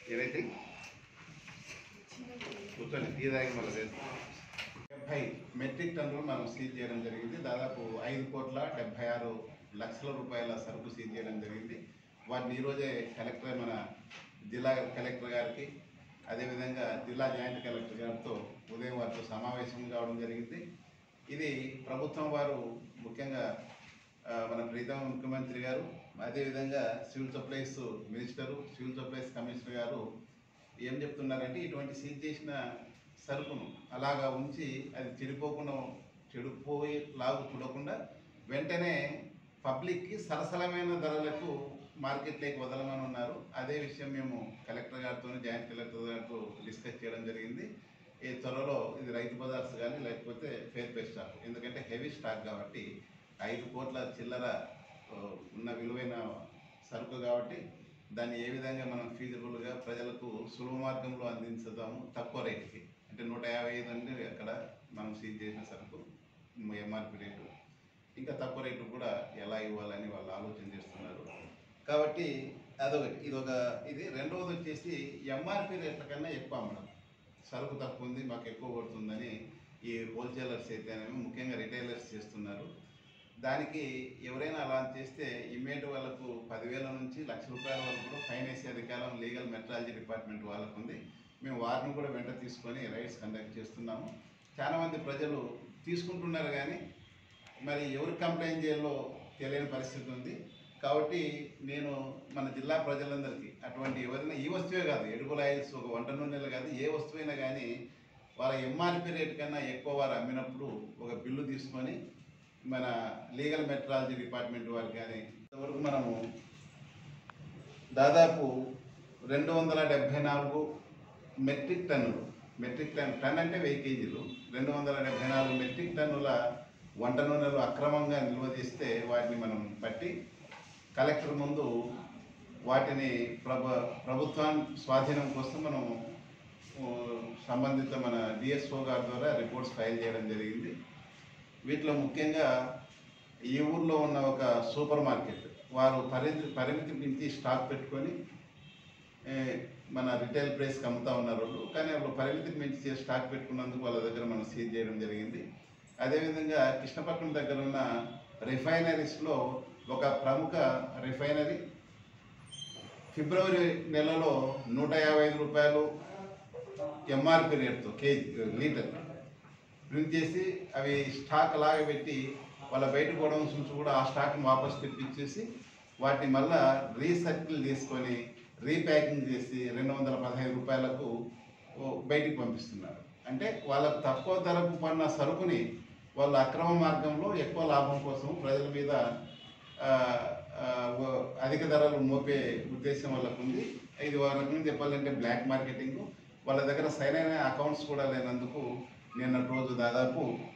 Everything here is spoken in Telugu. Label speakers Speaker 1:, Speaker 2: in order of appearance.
Speaker 1: ఏదైతే కూర్చొని టీ తాగి మళ్ళీ చేస్తాం డెబ్బై మెట్రిక్ టన్నులు మనం సీజ్ చేయడం జరిగింది దాదాపు ఐదు కోట్ల డెబ్బై ఆరు లక్షల రూపాయల సరుకు సీజ్ చేయడం జరిగింది వాటిని ఈరోజే కలెక్టర్ మన జిల్లా కలెక్టర్ గారికి అదేవిధంగా జిల్లా జాయింట్ కలెక్టర్ గారితో ఉదయం వారితో సమావేశం కావడం జరిగింది ఇది ప్రభుత్వం వారు ముఖ్యంగా ఆ, మన ప్రీతం ముఖ్యమంత్రి గారు అదేవిధంగా civil supplies minister civil supplies commissioner గారు ఏం చెప్తున్నారంటే ఇటువంటి సీజ్ చేసిన సరుకును అలాగా ఉంచి అది చెడిపోకుండా చెడిపోయి లాగు చూడకుండా వెంటనే పబ్లిక్కి సరసలమైన ధరలకు మార్కెట్లోకి వదలమని ఉన్నారు అదే విషయం మేము కలెక్టర్ గారితో జాయింట్ కలెక్టర్ గారితో డిస్కస్ చేయడం జరిగింది ఈ త్వరలో ఇది రైతు బజార్స్ కానీ లేకపోతే ఫేర్ పే స్టాక్ ఎందుకంటే హెవీ స్టాక్ కాబట్టి ఐదు కోట్ల చిల్లర ఆ, ఉన్న విలువైన సరుకు కాబట్టి దాన్ని ఏ విధంగా మనం ఫీజిబుల్గా ప్రజలకు సులభ మార్గంలో అందించుదాము తక్కువ రేటుకి అంటే నూట యాభై ఐదు అంటే అక్కడ మనం సీజ్ చేసిన సరుకు ఎంఆర్పి రేటు ఇంకా తక్కువ రేటు కూడా ఎలా ఇవ్వాలని వాళ్ళు ఆలోచన చేస్తున్నారు కాబట్టి అదొకటి ఇదొక ఇది రెండవది వచ్చేసి ఎంఆర్పి రేట్ల కన్నా ఎక్కువ అమ్మడం సరుకు తక్కువ ఉంది మాకు ఎక్కువ పడుతుందని ఈ హోల్సేలర్స్ అయితేనేమో ముఖ్యంగా రిటైలర్స్ చేస్తున్నారు దానికి ఎవరైనా అలా చేస్తే ఇమ్మీడియట్ వాళ్ళకు పదివేల నుంచి లక్ష రూపాయల వరకు కూడా ఫైన్ వేసే అధికారం లీగల్ మెట్రాలజీ డిపార్ట్మెంట్ వాళ్ళకు ఉంది మేము వారిని కూడా వెంట తీసుకొని రైడ్స్ కండక్ట్ చేస్తున్నాము చాలా మంది ప్రజలు తీసుకుంటున్నారు కానీ మరి ఎవరు కంప్లైంట్ చేయాలో తెలియని పరిస్థితి ఉంది కాబట్టి నేను మన జిల్లా ప్రజలందరికీ అటువంటి ఎవరైనా ఈ వస్తువే కాదు ఎడుగుల ఆయిల్స్ ఒక వంట నూనెలు కాదు ఏ వస్తువైనా కానీ వాళ్ళ ఎంఆర్పి రేట్ కన్నా ఎక్కువ వారు అమ్మినప్పుడు ఒక బిల్లు తీసుకొని మన లీగల్ మెట్రాలజీ డిపార్ట్మెంట్ వారికి కానీ ఇంతవరకు మనము దాదాపు రెండు వందల డెబ్భై నాలుగు మెట్రిక్ టన్నులు మెట్రిక్ టన్ టన్ అంటే వెయ్యి కేజీలు రెండు వందల డెబ్భై నాలుగు మెట్రిక్ టన్నుల వంట నూనెలు అక్రమంగా నిల్వ చేస్తే వాటిని మనం పట్టి కలెక్టర్ ముందు వాటిని ప్రభ ప్రభుత్వం స్వాధీనం కోసం మనం ఆ, సంబంధిత మన డిఎస్ఓ గారి ద్వారా రిపోర్ట్స్ ఫైల్ చేయడం జరిగింది వీటిలో ముఖ్యంగా ఈ ఊర్లో ఉన్న ఒక సూపర్ మార్కెట్ వారు పరిమితి పరిమితి మించి స్టాక్ పెట్టుకొని ఏ, మన రిటైల్ ప్రైస్కి అమ్ముతా ఉన్నారు వాళ్ళు కానీ వాళ్ళు పరిమితికి మించి చేసి స్టాక్ పెట్టుకున్నందుకు వాళ్ళ దగ్గర మనం సీజ్ చేయడం జరిగింది అదేవిధంగా కృష్ణపట్నం దగ్గర ఉన్న రిఫైనరీస్లో ఒక ప్రముఖ రిఫైనరీ ఫిబ్రవరి నెలలో నూట యాభై ఐదు రూపాయలు ఎంఆర్పి రేట్తో కేజీ లీటర్ ప్రింట్ చేసి అవి స్టాక్ లాగా పెట్టి వాళ్ళ బయట గోడౌన్స్ నుంచి కూడా ఆ స్టాక్ని వాపస్ తెప్పించేసి వాటిని మళ్ళా రీసర్కిల్ చేసుకొని రీప్యాకింగ్ చేసి రెండు వందల పదహైదు రూపాయలకు ఓ బయటికి పంపిస్తున్నారు అంటే వాళ్ళకు తక్కువ ధరకు పడిన సరుకుని వాళ్ళు అక్రమ మార్గంలో ఎక్కువ లాభం కోసం ప్రజల మీద ఆ, ఆ, ఓ- అధిక ధరలు మోపే ఉద్దేశం వాళ్ళకు ఉంది ఇది ఒక రకంగా చెప్పాలంటే బ్లాక్ మార్కెటింగ్ వాళ్ళ దగ్గర సరైన అకౌంట్స్ కూడా లేనందుకు నిన్న రోజు దాదాపు